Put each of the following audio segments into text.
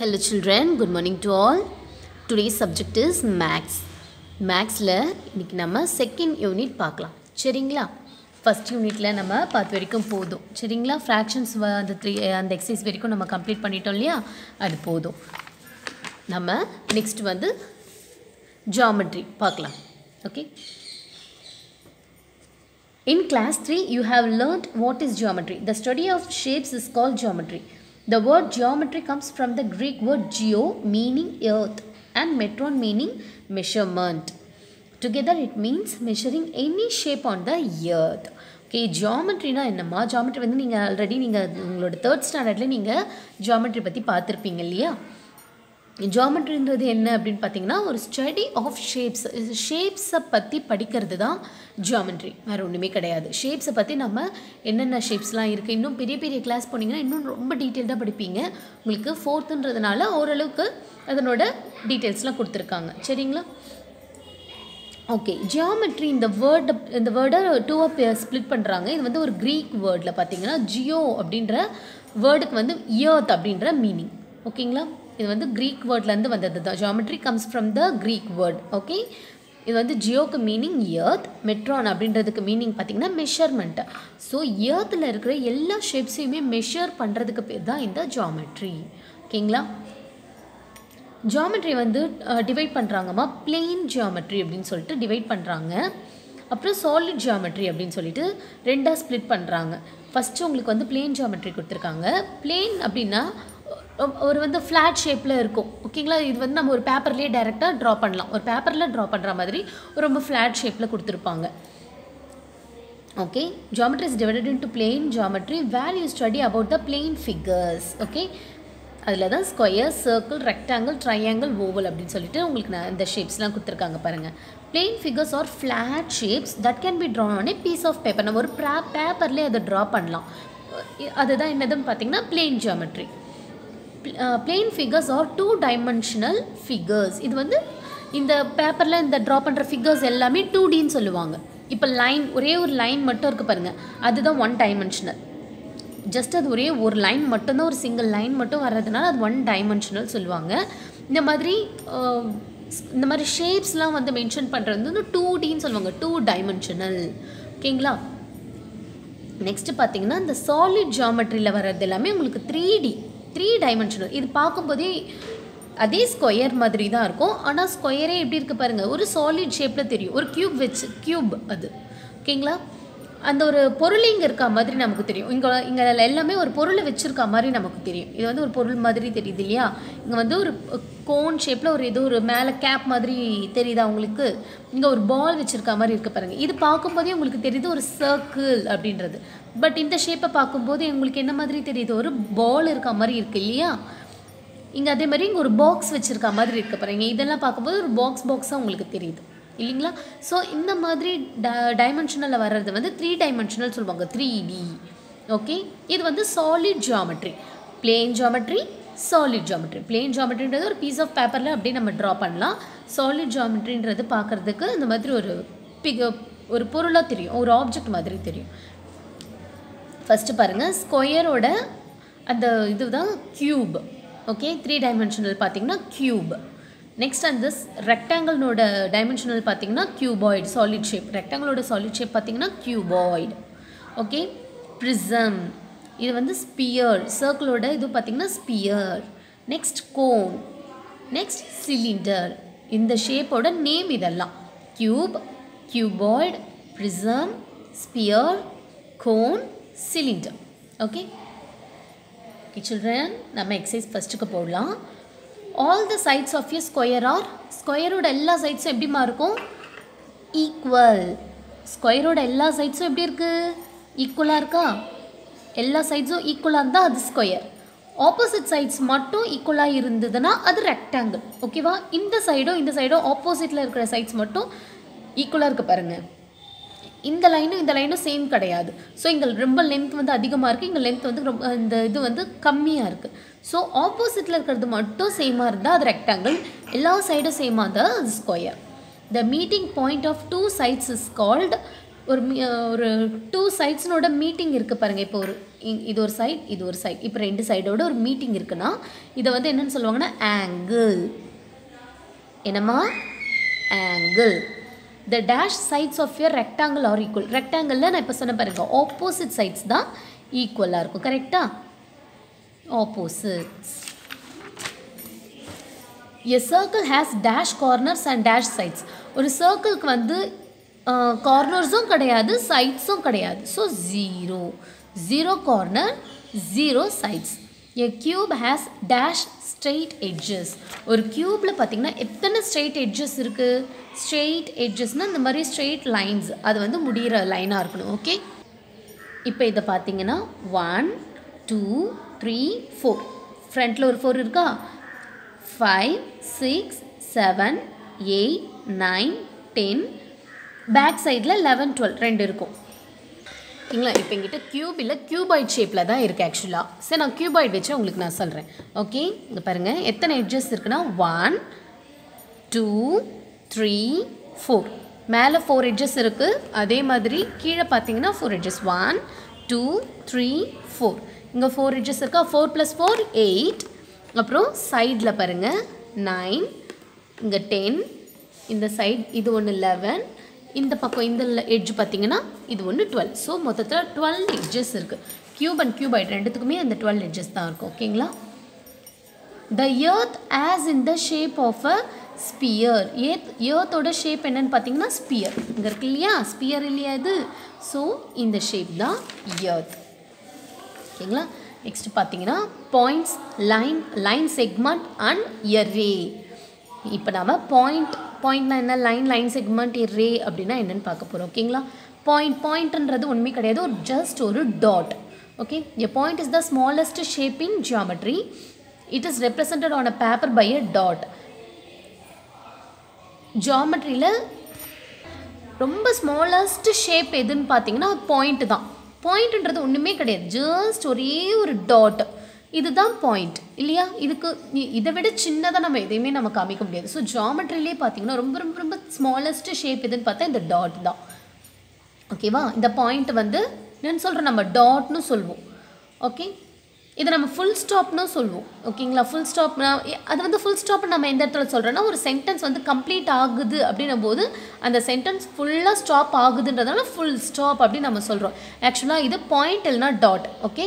Hello children, good morning to all. Today's subject is Maths. மேக்ஸில் இன்றைக்கி நம்ம second unit பார்க்கலாம் சரிங்களா ஃபஸ்ட் யூனிட்டில் நம்ம பார்த்து வரைக்கும் போதும் சரிங்களா ஃப்ராக்ஷன்ஸ் அந்த த்ரீ அந்த எக்ஸசைஸ் வரைக்கும் நம்ம கம்ப்ளீட் பண்ணிட்டோம் இல்லையா அது போதும் நம்ம நெக்ஸ்ட் வந்து ஜாமெட்ரி பார்க்கலாம் okay In class 3, you have learnt what is geometry. The study of shapes is called geometry. The word geometry comes from the Greek word geo, meaning earth, and metron, meaning measurement. Together, it means measuring any shape on the earth. Okay ஜியாமெட்ரினா என்னம்மா geometry வந்து நீங்கள் already நீங்கள் உங்களோட third ஸ்டாண்டர்டில் நீங்கள் geometry பற்றி பார்த்துருப்பீங்க இல்லையா ஜாமெட்ரின்றது என்ன அப்படின்னு பார்த்தீங்கன்னா ஒரு ஸ்டடி ஆஃப் ஷேப்ஸ் ஷேப்ஸை பற்றி படிக்கிறது தான் ஜியாமெட்ரி வேறு ஒன்றுமே கிடையாது ஷேப்ஸை பற்றி நம்ம என்னென்ன ஷேப்ஸ்லாம் இருக்குது இன்னும் பெரிய பெரிய கிளாஸ் போனீங்கன்னா இன்னும் ரொம்ப டீட்டெயில்டாக படிப்பீங்க உங்களுக்கு ஃபோர்த்துன்றதுனால ஓரளவுக்கு அதனோட டீட்டெயில்ஸ்லாம் கொடுத்துருக்காங்க சரிங்களா ஓகே ஜியாமெட்ரி இந்த வேர்டை இந்த வேர்டை டூவாக ஸ்ப்ளிட் பண்ணுறாங்க இது வந்து ஒரு க்ரீக் வேர்டில் பார்த்தீங்கன்னா ஜியோ அப்படின்ற வேர்டுக்கு வந்து இயர்த் அப்படின்ற மீனிங் ஓகேங்களா இது வந்து க்ரீக் வேர்ட்லேருந்து வந்தது தான் geometry comes from the Greek word okay இது வந்து ஜியோக்கு மீனிங் இயர்த் மெட்ரான் அப்படின்றதுக்கு மீனிங் பார்த்திங்கன்னா மெஷர்மெண்ட்டு ஸோ இயர்த்தில் இருக்கிற எல்லா ஷேப்ஸையுமே மெஷர் பண்ணுறதுக்கு பேர் தான் இந்த ஜியாமெட்ரி ஓகேங்களா ஜியாமெட்ரி வந்து டிவைட் பண்ணுறாங்கம்மா பிளெயின் ஜியாமெட்ரி அப்படின்னு சொல்லிட்டு டிவைட் பண்ணுறாங்க அப்புறம் சாலிட் ஜியாமெட்ரி அப்படின்னு சொல்லிட்டு ரெண்டாக ஸ்ப்ளிட் பண்ணுறாங்க ஃபஸ்ட்டு உங்களுக்கு வந்து பிளெயின் ஜியாமெட்ரி கொடுத்துருக்காங்க பிளெயின் அப்படின்னா ஒரு வந்து ஃப்ளாட் ஷேப்பில் இருக்கும் ஓகேங்களா இது வந்து நம்ம ஒரு பேப்பர்லேயே டைரெக்டாக ட்ரா பண்ணலாம் ஒரு பேப்பரில் ட்ரா பண்ணுற மாதிரி ரொம்ப ஃப்ளாட் ஷேப்பில் கொடுத்துருப்பாங்க okay geometry is divided into plane geometry where you study about the plane figures okay அதில் தான் square circle rectangle triangle oval அப்படின்னு சொல்லிட்டு உங்களுக்கு நான் இந்த ஷேப்ஸ்லாம் கொடுத்துருக்காங்க பாருங்கள் plane figures are flat shapes that can be drawn on a piece of paper நம்ம ஒரு ப்ரா பேப்பர்லேயே அதை ட்ரா பண்ணலாம் அதுதான் என்னதுன்னு பார்த்தீங்கன்னா plane geometry plane figures are two dimensional figures இது வந்து இந்த பேப்பரில் இந்த ட்ரா பண்ணுற ஃபிகர்ஸ் எல்லாமே டூ டின்னு சொல்லுவாங்க இப்போ லைன் ஒரே ஒரு லைன் மட்டும் இருக்குது பாருங்கள் அதுதான் ஒன் டைமென்ஷனல் ஜஸ்ட் அது ஒரே ஒரு லைன் மட்டும்தான் ஒரு சிங்கிள் லைன் மட்டும் வர்றதுனால அது ஒன் டைமென்ஷனல் சொல்லுவாங்க இந்த மாதிரி இந்த மாதிரி ஷேப்ஸ்லாம் வந்து மென்ஷன் பண்ணுறது வந்து டூ டின்னு சொல்லுவாங்க டூ டைமென்ஷனல் ஓகேங்களா நெக்ஸ்ட்டு பார்த்தீங்கன்னா இந்த சாலிட் ஜாமெட்ரியில் வர்றது எல்லாமே உங்களுக்கு த்ரீ டி த்ரீ டைமென்ஷனல் இது பார்க்கும்போதே அதே ஸ்கொயர் மாதிரி தான் இருக்கும் ஆனால் ஸ்கொயரே எப்படி இருக்குது பாருங்கள் ஒரு சாலிட் ஷேப்பில் தெரியும் ஒரு க்யூப் வச்சு க்யூப் அது ஓகேங்களா அந்த ஒரு பொருள் இங்கே இருக்கா மாதிரி நமக்கு தெரியும் இங்கே இங்கே எல்லாமே ஒரு பொருளை வச்சுருக்கா மாதிரி நமக்கு தெரியும் இது வந்து ஒரு பொருள் மாதிரி தெரியுது இல்லையா இங்கே வந்து ஒரு கோன் ஷேப்பில் ஒரு ஏதோ ஒரு மேலே கேப் மாதிரி தெரியுதா உங்களுக்கு இங்கே ஒரு பால் வச்சுருக்கா மாதிரி இருக்க பாருங்கள் இது பார்க்கும்போதே உங்களுக்கு தெரியுது ஒரு சர்க்கிள் அப்படின்றது பட் இந்த ஷேப்பை பார்க்கும்போது உங்களுக்கு என்ன மாதிரி தெரியுது ஒரு பால் இருக்க மாதிரி இருக்குது இல்லையா இங்கே அதே மாதிரி இங்கே ஒரு பாக்ஸ் வச்சுருக்க மாதிரி இருக்க பாருங்க இதெல்லாம் பார்க்கும்போது ஒரு பாக்ஸ் பாக்ஸாக உங்களுக்கு தெரியுது இல்லைங்களா ஸோ இந்த மாதிரி ட டைமென்ஷனலில் வர்றது வந்து த்ரீ டைமென்ஷனல் சொல்லுவாங்க த்ரீ டி ஓகே இது வந்து solid geometry plane geometry solid geometry plane ஜியாமெட்ரின்றது ஒரு பீஸ் ஆஃப் பேப்பரில் அப்படியே நம்ம ட்ரா பண்ணலாம் சாலிட் ஜியாமெட்ரின்றது பார்க்குறதுக்கு இந்த மாதிரி ஒரு பிக ஒரு பொருளாக தெரியும் ஒரு ஆப்ஜெக்ட் மாதிரி தெரியும் ஃபஸ்ட்டு பாருங்கள் ஸ்கொயரோட அந்த இதுதான் க்யூப் ஓகே த்ரீ டைமென்ஷனல் பார்த்தீங்கன்னா க்யூப் நெக்ஸ்ட் அந்த ரெக்டாங்கிள்னோட டைமென்ஷனல் பார்த்தீங்கன்னா க்யூபாய்டு சாலிட் ஷேப் ரெக்டாங்கிளோட சாலிட் ஷேப் பார்த்தீங்கன்னா க்யூபாய்டு ஓகே ப்ரிசம் இது வந்து ஸ்பியர் சர்க்கிளோட இது பார்த்தீங்கன்னா sphere next cone next cylinder இந்த ஷேப்போட நேம் இதெல்லாம் cube cuboid prism sphere cone cylinder okay okay children நம்ம எக்ஸசைஸ் ஃபஸ்ட்டுக்கு போடலாம் all the sides of you square are ஸ்கொயரோட எல்லா சைட்ஸும் எப்படிமா இருக்கும் ஈக்குவல் ஸ்கொயரோட எல்லா சைட்ஸும் எப்படி இருக்குது ஈக்குவலாக இருக்கா எல்லா சைட்ஸும் ஈக்குவலாக இருந்தால் அது ஸ்கொயர் ஆப்போசிட் சைட்ஸ் மட்டும் ஈக்குவலாக இருந்ததுன்னா அது ரெக்டாங்கிள் ஓகேவா இந்த சைடும் இந்த சைடும் ஆப்போசிட்டில் இருக்கிற சைட்ஸ் மட்டும் ஈக்குவலாக இருக்குது பாருங்கள் இந்த லைனும் இந்த லைனும் சேம் கிடையாது ஸோ இங்கே ரொம்ப லென்த் வந்து அதிகமாக இருக்குது இங்கே லென்த் வந்து ரொம்ப இந்த இது வந்து கம்மியாக இருக்குது ஸோ ஆப்போசிட்டில் இருக்கிறது மட்டும் சேமாக இருந்தால் அது ரெக்டாங்கிள் எல்லா சைடும் சேமாக இருந்தால் அது square the meeting point of two sides is called ஒரு மீ- ஒரு டூ சைட்ஸ்னோட மீட்டிங் இருக்குது பாருங்கள் இப்போ ஒரு இ- இது ஒரு சைட் இது ஒரு சைட் இப்போ ரெண்டு சைடோட ஒரு மீட்டிங் இருக்குன்னா இதை வந்து என்னன்னு சொல்லுவாங்கன்னா ஆங்கிள் என்னம்மா angle the dash sides of your rectangle are equal ரெக்டாங்கிளில் நான் இப்போ சொன்ன பாருங்க ஆப்போசிட் சைட்ஸ் தான் ஈக்குவலாக இருக்கும் கரெக்டா opposites a circle has dash corners and dash sides ஒரு சர்க்கிள்க்கு வந்து கார்னர்ஸும் கிடையாது சைட்ஸும் கிடையாது so zero zero corner zero sides a cube has dash straight edges ஒரு க்யூப்பில் பார்த்தீங்கன்னா எத்தனை ஸ்ட்ரெயிட் எட்ஜஸ் இருக்குது ஸ்ட்ரெயிட் எட்ஜஸ்னால் இந்த மாதிரி ஸ்ட்ரெயிட் லைன்ஸ் அது வந்து முடிகிற லைனாக இருக்கணும் ஓகே இப்போ இதை பார்த்தீங்கன்னா ஒன் டூ த்ரீ ஃபோர் ஃப்ரண்ட்டில் ஒரு ஃபோர் இருக்கா five six seven eight nine ten back சைடில் லெவன் டுவெல் ரெண்டு இருக்கும் ஓகேங்களா இப்போ எங்கிட்ட கியூப் இல்லை கியூபாய்ட் ஷேப்பில் தான் இருக்குது ஆக்சுவலாக சரி நான் கியூபாய்ட் வச்சு உங்களுக்கு நான் சொல்கிறேன் ஓகே இங்கே பாருங்கள் எத்தனை எட்ஜஸ் இருக்குன்னா ஒன் டூ த்ரீ ஃபோர் மேலே ஃபோர் எட்ஜஸ் இருக்குது அதே மாதிரி கீழே பார்த்தீங்கன்னா four edges one two three four இங்கே ஃபோர் எட்ஜஸ் இருக்கா ஃபோர் ப்ளஸ் ஃபோர் எயிட் அப்புறம் சைடில் பாருங்கள் நைன் இங்கே டென் இந்த சைடு இது ஒன்று லெவன் இந்த பக்கம் இந்த எட்ஜ் பார்த்தீங்கன்னா இது ஒன்று டுவெல் ஸோ மொத்தத்தில் டுவெல் எட்ஜஸ் இருக்குது கியூப் அண்ட் கியூபாய்ட் ரெண்டுத்துக்குமே அந்த டுவெல் எட்ஜஸ் தான் இருக்கும் ஓகேங்களா the earth has in the shape of a sphere earth எர்த்தோட ஷேப் என்னன்னு பார்த்தீங்கன்னா ஸ்பியர் இங்கே இருக்கு இல்லையா ஸ்பியர் இல்லையா இது ஸோ இந்த ஷேப் தான் எர்த் ஓகேங்களா நெக்ஸ்ட் பார்த்தீங்கன்னா points line line segment and ray இப்போ நாம பாயிண்ட் பாயிண்ட்னா என்ன லைன் லைன் செக்மெண்ட் ரே அப்படின்னா என்னன்னு பார்க்க போகிறோம் ஓகேங்களா பாயிண்ட் பாயிண்ட்ன்றது ஒன்றுமே கிடையாது ஒரு ஜஸ்ட் ஒரு dot okay a point is the smallest shape in geometry it is represented on a paper by a dot ஜியாமெட்ரியில் ரொம்ப ஸ்மாலஸ்ட் ஷேப் எதுன்னு பார்த்தீங்கன்னா பாயிண்ட் தான் பாயிண்ட்ன்றது ஒன்றுமே கிடையாது ஜஸ்ட் ஒரே ஒரு டாட் இதுதான் பாயிண்ட் இல்லையா இதுக்கு இ- இதை விட சின்னதாக நம்ம எதையுமே நம்ம காமிக்க முடியாது ஸோ ஜாமெட்ரிலே பார்த்தீங்கன்னா ரொம்ப ரொம்ப ரொம்ப ஸ்மாலஸ்ட் ஷேப் எதுன்னு பார்த்தா இந்த டாட் தான் ஓகேவா இந்த பாயிண்ட் வந்து என்னன்னு சொல்கிறோம் நம்ம டாட்னு சொல்லுவோம் ஓகே இதை நம்ம ஃபுல் ஸ்டாப்னு சொல்லுவோம் ஓகேங்களா ஃபுல் ஸ்டாப்னா அது வந்து ஃபுல் ஸ்டாப் நம்ம எந்த இடத்துல சொல்கிறோன்னா ஒரு சென்டென்ஸ் வந்து கம்ப்ளீட் ஆகுது அப்படின்னும் போது அந்த சென்டென்ஸ் ஃபுல்லாக ஸ்டாப் ஆகுதுன்றதால ஃபுல் ஸ்டாப் அப்படின்னு நம்ம சொல்கிறோம் ஆக்சுவலாக இது பாயிண்ட் இல்லைனா dot okay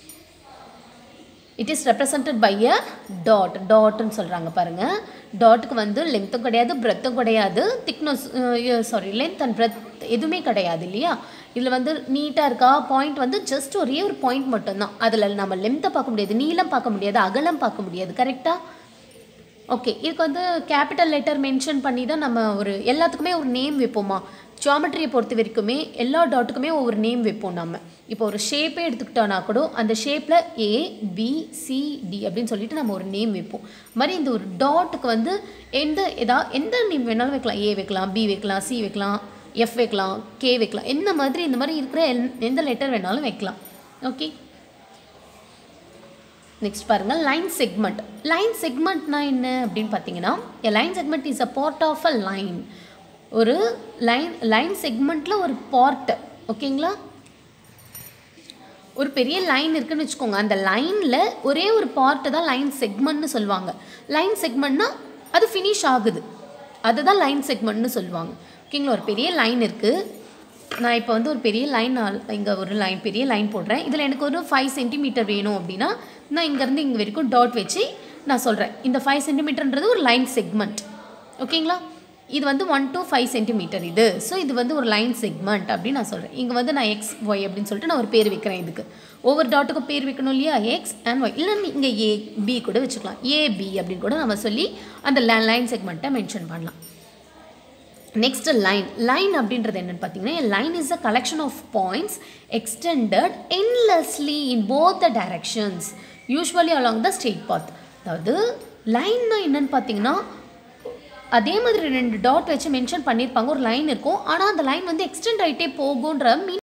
it is represented by a dot டாட்னு சொல்கிறாங்க பாருங்கள் டாட்டுக்கு வந்து லென்த்தும் கிடையாது பிரெத்தும் கிடையாது thickness sorry length and breadth எதுவுமே கிடையாது இல்லையா இதில் வந்து நீட்டாக இருக்கா பாயிண்ட் வந்து ஜஸ்ட் ஒரே ஒரு பாயிண்ட் மட்டும்தான் அதில் நம்ம லென்த்தை பார்க்க முடியாது நீளம் பார்க்க முடியாது அகலம் பார்க்க முடியாது கரெக்டாக ஓகே இதுக்கு வந்து கேபிட்டல் லெட்டர் மென்ஷன் பண்ணி தான் நம்ம ஒரு எல்லாத்துக்குமே ஒரு நேம் வைப்போமா ஜியாமெட்ரியை பொறுத்த வரைக்குமே எல்லா டாட்டுக்குமே ஒவ்வொரு நேம் வைப்போம் நம்ம இப்போ ஒரு ஷேப்பே எடுத்துக்கிட்டோன்னா கூட அந்த ஷேப்பில் ஏ பி சி டி அப்படின்னு சொல்லிட்டு நம்ம ஒரு நேம் வைப்போம் மாதிரி இந்த ஒரு டாட்டுக்கு வந்து எந்த எதா எந்த நேம் வேணாலும் வைக்கலாம் ஏ வைக்கலாம் பி வைக்கலாம் சி வைக்கலாம் எஃப் வைக்கலாம் கே வைக்கலாம் எந்த மாதிரி இந்த மாதிரி இருக்கிற எல்- எந்த லெட்டர் வேணாலும் வைக்கலாம் ஓகே நெக்ஸ்ட் பாருங்கள் லைன் செக்மெண்ட் லைன் செக்மெண்ட்னா என்ன அப்படின்னு பார்த்தீங்கன்னா line segment is a part of a line ஒரு லைன் லைன் செக்மெண்ட்டில் ஒரு பார்ட் ஓகேங்களா ஒரு பெரிய லைன் இருக்குன்னு வச்சுக்கோங்க அந்த லைனில் ஒரே ஒரு பார்ட்டு தான் லைன் செக்மெண்ட்னு சொல்லுவாங்க லைன் செக்மெண்ட்னா அது ஃபினிஷ் ஆகுது அதுதான் லைன் செக்மெண்ட்னு சொல்லுவாங்க ஓகேங்களா ஒரு பெரிய லைன் இருக்குது நான் இப்போ வந்து ஒரு பெரிய லைன் இங்கே ஒரு லைன் பெரிய லைன் போடுறேன் இதில் எனக்கு ஒரு ஃபைவ் சென்டிமீட்டர் வேணும் அப்படின்னா நான் இங்கேருந்து இங்கே வரைக்கும் டாட் வச்சு நான் சொல்கிறேன் இந்த ஃபைவ் சென்டிமீட்டர்ன்றது ஒரு லைன் செக்மெண்ட் ஓகேங்களா இது வந்து ஒன் to ஃபைவ் சென்டிமீட்டர் இது ஸோ இது வந்து ஒரு லைன் செக்மெண்ட் அப்படின்னு நான் சொல்கிறேன் இங்கே வந்து நான் எக்ஸ் ஒய் அப்படின்னு சொல்லிட்டு நான் ஒரு பேர் வைக்கிறேன் இதுக்கு ஒவ்வொரு டாட்டுக்கும் பேர் வைக்கணும் இல்லையா எக்ஸ் அண்ட் ஒய் இல்லை இங்கே ஏ பி கூட வச்சுக்கலாம் ஏபி அப்படின்னு கூட நம்ம சொல்லி அந்த லைன் செக்மெண்ட்டை மென்ஷன் பண்ணலாம் நெக்ஸ்ட் லைன் லைன் அப்படின்றது என்னன்னு பார்த்தீங்கன்னா line is a collection of points extended endlessly in both the directions usually along the straight path அதாவது லைன்னா என்னன்னு பார்த்தீங்கன்னா அதே மாதிரி ரெண்டு டாட் வச்சு மென்ஷன் பண்ணியிருப்பாங்க ஒரு லைன் இருக்கும் ஆனால் அந்த லைன் வந்து எக்ஸ்டெண்ட் ஆகிட்டே போகுன்ற மீன்